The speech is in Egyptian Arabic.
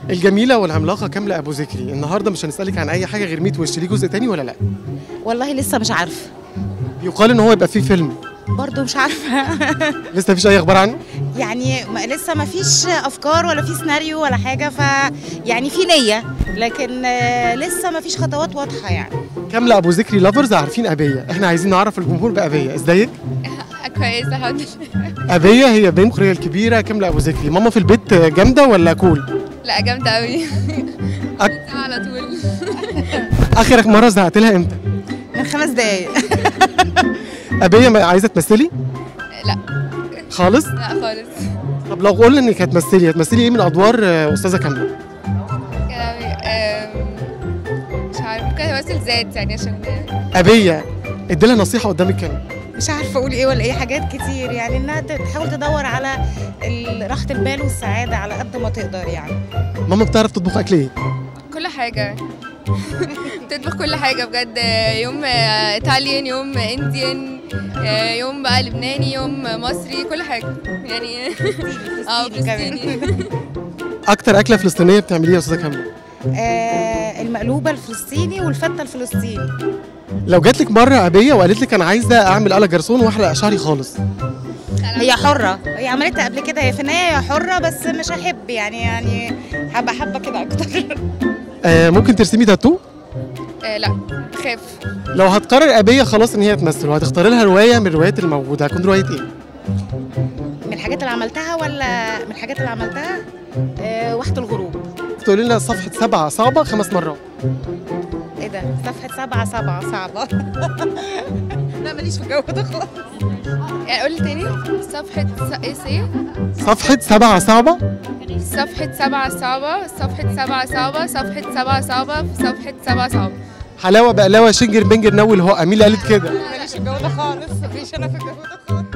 الجميله والعملاقه كامله ابو ذكري النهارده مش هنسالك عن اي حاجه غير 100 وش ليه جزء تاني ولا لا والله لسه مش عارفه يقال ان هو يبقى فيه فيلم برضو مش عارفه لسه مفيش اي اخبار عنه يعني ما لسه ما فيش افكار ولا في سيناريو ولا حاجه ف يعني في نيه لكن آه، لسه ما فيش خطوات واضحه يعني كامله ابو ذكري لافرز عارفين ابيه احنا عايزين نعرف الجمهور بابيه ازيك كويسة الحمد لله ابيه هي بنت المخرجه الكبيره كامله ابو ذكري ماما في البيت جامده ولا كول لا جامدة أوي أك- على طول اخر مره زعقت لها امتى من خمس دقايق ابيه ما- عايزه تمثلي لا خالص لا خالص طب لو قلنا انك هتمثلي هتمثلي ايه من ادوار آه، استاذه كامله كلامي آم، مش عارف ممكن أمثل ذات يعني عشان ابيه اديلها نصيحه قدام الكاميرا مش عارفه اقول ايه ولا ايه حاجات كتير يعني انها تحاول تدور على ال- راحه البال والسعاده على قد ما تقدر يعني ماما بتعرف تطبخ اكل ايه كل حاجة تطبخ كل حاجة بجد يوم ايطاليان يوم انديان يوم بقى لبناني يوم مصري كل حاجة يعني اه فلسطيني اكتر اكله فلسطينيه بتعمليها يا استاذه كامله آه المقلوبه الفلسطيني والفته الفلسطيني لو جات لك مره ابيه وقالت لك انا عايزه اعمل قلق جرسون واحلق شعري خالص هي حره هي عملتها قبل كده هي في النهايه هي حره بس مش هحب يعني يعني حبه حبه كده اكتر آه ممكن ترسمي تاتو آه، لا خاف لو هتقرر ابيه خلاص ان هي تمثل وهتختاري لها روايه من الروايات الموجوده هتكون روايه ايه من الحاجات اللي عملتها ولا من الحاجات اللي عملتها آه وقت الغروب تقولي لنا صفحه سبعه صعبه خمس مرات ايه ده صفحه سبعة سبعة صعبة لا ماليش في الجو ده خالص يعني قول تاني صفحة س- ايه سي صفحه سبعه صعبه صفحة سبعة صعبة صفحة سبعة صعبة صفحة سبعة صعبة صفحة سبعة صعبة حلاوه بقلاوه شنجر بنجر نول هو مين اللي قالت كده ماليش في الجو ده خالص ماليش انا في الجو ده خالص